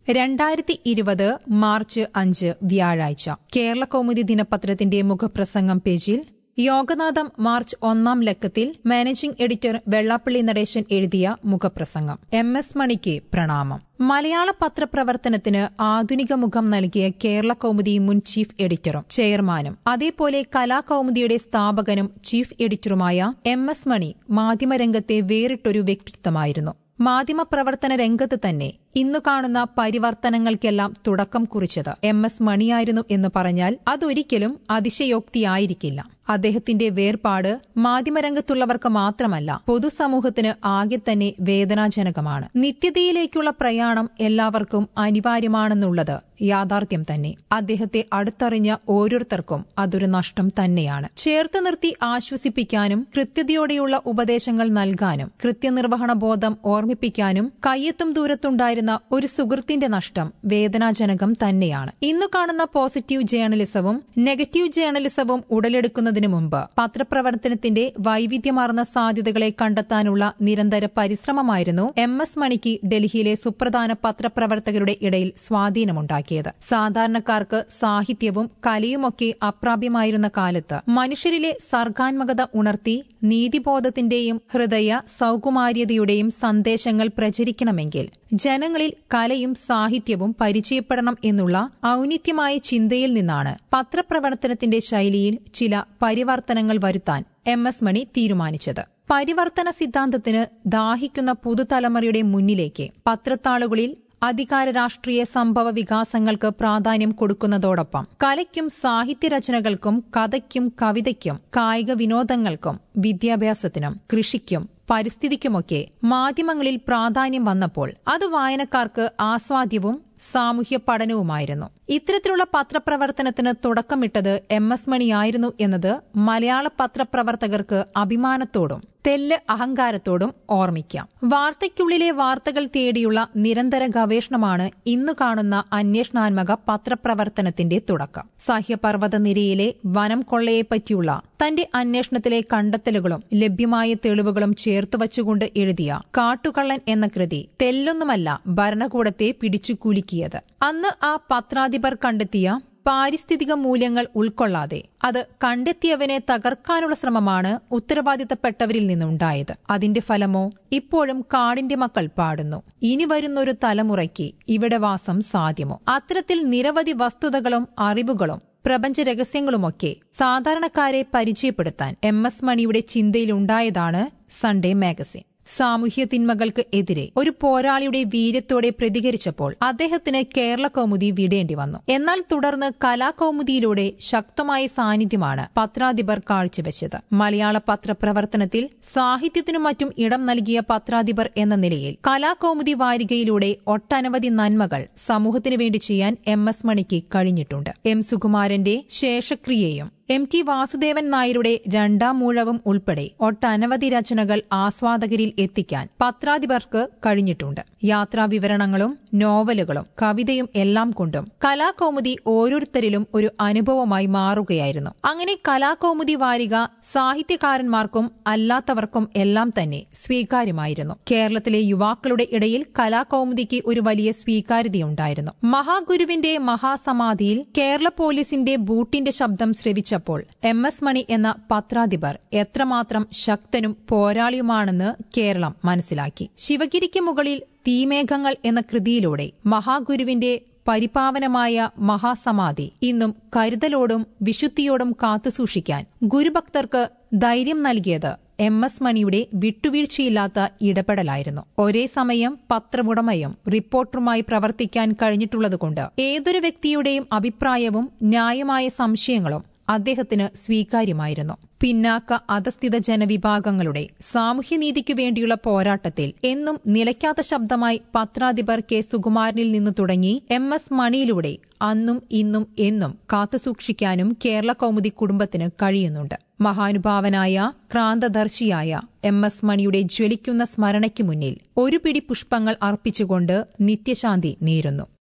രണ്ടായിരത്തി ഇരുപത് മാർച്ച് അഞ്ച് വ്യാഴാഴ്ച കേരള കൗമുദി ദിനപത്രത്തിന്റെ മുഖപ്രസംഗം പേജിൽ യോഗനാഥം മാർച്ച് ഒന്നാം ലക്കത്തിൽ മാനേജിംഗ് എഡിറ്റർ വെള്ളാപ്പള്ളി നടേശൻ എഴുതിയ മുഖപ്രസംഗം എം എസ് മണിക്ക് പ്രണാമം മലയാള പത്രപ്രവർത്തനത്തിന് ആധുനിക മുഖം നൽകിയ കേരള കൗമുദി മുൻ ചീഫ് എഡിറ്ററും ചെയർമാനും അതേപോലെ കലാകൗമുദിയുടെ സ്ഥാപകനും ചീഫ് എഡിറ്ററുമായ എം എസ് മണി മാധ്യമരംഗത്തെ വേറിട്ടൊരു വ്യക്തിത്വമായിരുന്നു മാധ്യമപ്രവർത്തന രംഗത്ത് തന്നെ ഇന്നു കാണുന്ന പരിവർത്തനങ്ങൾക്കെല്ലാം തുടക്കം കുറിച്ചത് എം എസ് മണിയായിരുന്നു എന്ന് പറഞ്ഞാൽ അതൊരിക്കലും അതിശയോക്തിയായിരിക്കില്ല അദ്ദേഹത്തിന്റെ വേർപാട് മാധ്യമരംഗത്തുള്ളവർക്ക് മാത്രമല്ല പൊതുസമൂഹത്തിന് ആകെ തന്നെ വേദനാജനകമാണ് നിത്യതയിലേക്കുള്ള പ്രയാണം എല്ലാവർക്കും അനിവാര്യമാണെന്നുള്ളത് യാഥാർത്ഥ്യം തന്നെ അദ്ദേഹത്തെ അടുത്തറിഞ്ഞ ഓരോരുത്തർക്കും അതൊരു നഷ്ടം തന്നെയാണ് ചേർത്ത് നിർത്തി ആശ്വസിപ്പിക്കാനും കൃത്യതയോടെയുള്ള ഉപദേശങ്ങൾ നൽകാനും കൃത്യനിർവഹണ ബോധം ഓർമ്മിപ്പിക്കാനും കയ്യെത്തും ദൂരത്തുണ്ടായിരുന്ന ഒരു സുഹൃത്തിന്റെ നഷ്ടം വേദനാജനകം തന്നെയാണ് ഇന്നു കാണുന്ന പോസിറ്റീവ് ജേർണലിസവും നെഗറ്റീവ് ജേർണലിസവും ഉടലെടുക്കുന്നതിനു മുമ്പ് പത്രപ്രവർത്തനത്തിന്റെ വൈവിധ്യമാർന്ന സാധ്യതകളെ കണ്ടെത്താനുള്ള നിരന്തര പരിശ്രമമായിരുന്നു എം എസ് മണിക്ക് ഡൽഹിയിലെ സുപ്രധാന പത്രപ്രവർത്തകരുടെ ഇടയിൽ സ്വാധീനമുണ്ടാക്കിയത് സാധാരണക്കാർക്ക് സാഹിത്യവും കലയുമൊക്കെ അപ്രാപ്യമായിരുന്ന കാലത്ത് മനുഷ്യരിലെ സർഗാത്മകത ഉണർത്തി നീതിബോധത്തിന്റെയും ഹൃദയ സൌകുമാര്യതയുടെയും സന്ദേശങ്ങൾ പ്രചരിക്കണമെങ്കിൽ ജനങ്ങളിൽ കലയും സാഹിത്യവും പരിചയപ്പെടണം എന്നുള്ള ഔന്നിത്യമായ ചിന്തയിൽ നിന്നാണ് പത്രപ്രവർത്തനത്തിന്റെ ശൈലിയിൽ ചില പരിവർത്തനങ്ങൾ വരുത്താൻ എം എസ് മണി തീരുമാനിച്ചത് പരിവർത്തന സിദ്ധാന്തത്തിന് ദാഹിക്കുന്ന പുതുതലമുറയുടെ മുന്നിലേക്ക് പത്രത്താളുകളിൽ അധികാര രാഷ്ട്രീയ സംഭവ വികാസങ്ങൾക്ക് പ്രാധാന്യം കൊടുക്കുന്നതോടൊപ്പം കലയ്ക്കും സാഹിത്യരചനകൾക്കും കഥയ്ക്കും കവിതയ്ക്കും കായിക വിനോദങ്ങൾക്കും വിദ്യാഭ്യാസത്തിനും കൃഷിക്കും പരിസ്ഥിതിക്കുമൊക്കെ മാധ്യമങ്ങളിൽ പ്രാധാന്യം വന്നപ്പോൾ അത് വായനക്കാർക്ക് ആസ്വാദ്യവും സാമൂഹ്യ പഠനവുമായിരുന്നു ഇത്തരത്തിലുള്ള പത്രപ്രവർത്തനത്തിന് തുടക്കമിട്ടത് എം എസ് മണിയായിരുന്നു എന്നത് മലയാള പത്രപ്രവർത്തകർക്ക് അഭിമാനത്തോടും തെല്ല് അഹങ്കാരത്തോടും ഓർമ്മിക്കാം വാർത്തയ്ക്കുള്ളിലെ വാർത്തകൾ തേടിയുള്ള നിരന്തര ഗവേഷണമാണ് ഇന്നു കാണുന്ന അന്വേഷണാത്മക പത്രപ്രവർത്തനത്തിന്റെ തുടക്കം സഹ്യപർവ്വത നിരയിലെ വനം കൊള്ളയെപ്പറ്റിയുള്ള തന്റെ അന്വേഷണത്തിലെ കണ്ടെത്തലുകളും ലഭ്യമായ തെളിവുകളും ചേർത്തുവച്ചുകൊണ്ട് എഴുതിയ കാട്ടുകള്ളൻ എന്ന കൃതി തെല്ലൊന്നുമല്ല ഭരണകൂടത്തെ പിടിച്ചുകുലുക്കിയത് അന്ന് ആ പത്രാധിപർ കണ്ടെത്തിയ പാരിസ്ഥിതിക മൂല്യങ്ങൾ ഉൾക്കൊള്ളാതെ അത് കണ്ടെത്തിയവനെ തകർക്കാനുള്ള ശ്രമമാണ് ഉത്തരവാദിത്തപ്പെട്ടവരിൽ നിന്നുണ്ടായത് അതിന്റെ ഫലമോ ഇപ്പോഴും കാടിന്റെ മക്കൾ പാടുന്നു ഇനി വരുന്നൊരു തലമുറയ്ക്ക് ഇവിടെ വാസം സാധ്യമോ അത്തരത്തിൽ നിരവധി വസ്തുതകളും അറിവുകളും പ്രപഞ്ച രഹസ്യങ്ങളുമൊക്കെ സാധാരണക്കാരെ പരിചയപ്പെടുത്താൻ എം എസ് മണിയുടെ ചിന്തയിലുണ്ടായതാണ് സൺഡേ മാഗസിൻ സാമൂഹ്യ തിന്മകൾക്ക് എതിരെ ഒരു പോരാളിയുടെ വീര്യത്തോടെ പ്രതികരിച്ചപ്പോൾ അദ്ദേഹത്തിന് കേരള കൗമുദി വിടേണ്ടി വന്നു എന്നാൽ തുടർന്ന് കലാകൗമുദിയിലൂടെ ശക്തമായ സാന്നിധ്യമാണ് പത്രാധിപർ കാഴ്ചവെച്ചത് മലയാള പത്രപ്രവർത്തനത്തിൽ സാഹിത്യത്തിനും മറ്റും ഇടം നൽകിയ പത്രാധിപർ എന്ന നിലയിൽ കലാകൗമുദി വാരികയിലൂടെ ഒട്ടനവധി നന്മകൾ സമൂഹത്തിനു വേണ്ടി ചെയ്യാൻ എം എസ് മണിക്ക് കഴിഞ്ഞിട്ടുണ്ട് എം സുകുമാരന്റെ ശേഷക്രിയയും എം ടി വാസുദേവൻ നായരുടെ രണ്ടാം മൂഴവും ഉൾപ്പെടെ ഒട്ടനവധി രചനകൾ ആസ്വാദകരിൽ എത്തിക്കാൻ പത്രാധിപർക്ക് കഴിഞ്ഞിട്ടുണ്ട് യാത്രാ വിവരണങ്ങളും നോവലുകളും കവിതയും എല്ലാം കൊണ്ടും കലാകൗമുദി ഓരോരുത്തരിലും ഒരു അനുഭവമായി മാറുകയായിരുന്നു അങ്ങനെ കലാകൗമുദി വാരിക സാഹിത്യകാരന്മാർക്കും അല്ലാത്തവർക്കും എല്ലാം തന്നെ സ്വീകാര്യമായിരുന്നു കേരളത്തിലെ യുവാക്കളുടെ ഇടയിൽ കലാകൗമുദിക്ക് ഒരു വലിയ സ്വീകാര്യതയുണ്ടായിരുന്നു മഹാഗുരുവിന്റെ മഹാസമാധിയിൽ കേരള പോലീസിന്റെ ബൂട്ടിന്റെ ശബ്ദം ശ്രവിച്ച പ്പോൾ എം എസ് മണി എന്ന പത്രാധിപർ എത്രമാത്രം ശക്തനും പോരാളിയുമാണെന്ന് കേരളം മനസ്സിലാക്കി ശിവഗിരിക്ക് മുകളിൽ തീമേഘങ്ങൾ എന്ന കൃതിയിലൂടെ മഹാഗുരുവിന്റെ പരിപാവനമായ മഹാസമാധി ഇന്നും കരുതലോടും വിശുദ്ധിയോടും കാത്തുസൂക്ഷിക്കാൻ ഗുരുഭക്തർക്ക് ധൈര്യം നൽകിയത് എം എസ് മണിയുടെ വിട്ടുവീഴ്ചയില്ലാത്ത ഇടപെടലായിരുന്നു ഒരേ സമയം പത്രമുടമയും റിപ്പോർട്ടറുമായി പ്രവർത്തിക്കാൻ കഴിഞ്ഞിട്ടുള്ളതുകൊണ്ട് ഏതൊരു വ്യക്തിയുടെയും അഭിപ്രായവും ന്യായമായ സംശയങ്ങളും അദ്ദേഹത്തിന് സ്വീകാര്യമായിരുന്നു പിന്നാക്ക അധസ്ഥിത ജനവിഭാഗങ്ങളുടെ സാമൂഹ്യനീതിക്കു വേണ്ടിയുള്ള പോരാട്ടത്തിൽ എന്നും നിലയ്ക്കാത്ത ശബ്ദമായി പത്രാധിപർ കെ സുകുമാരനിൽ നിന്നു തുടങ്ങി എം എസ് മണിയിലൂടെ അന്നും ഇന്നും എന്നും കാത്തുസൂക്ഷിക്കാനും കേരള കൗമുദി കുടുംബത്തിന് കഴിയുന്നുണ്ട് മഹാനുഭാവനായ ക്രാന്തദർശിയായ എം എസ് മണിയുടെ ജ്വലിക്കുന്ന സ്മരണയ്ക്കു മുന്നിൽ ഒരു പിടി പുഷ്പങ്ങൾ അർപ്പിച്ചുകൊണ്ട് നിത്യശാന്തി നേരുന്നു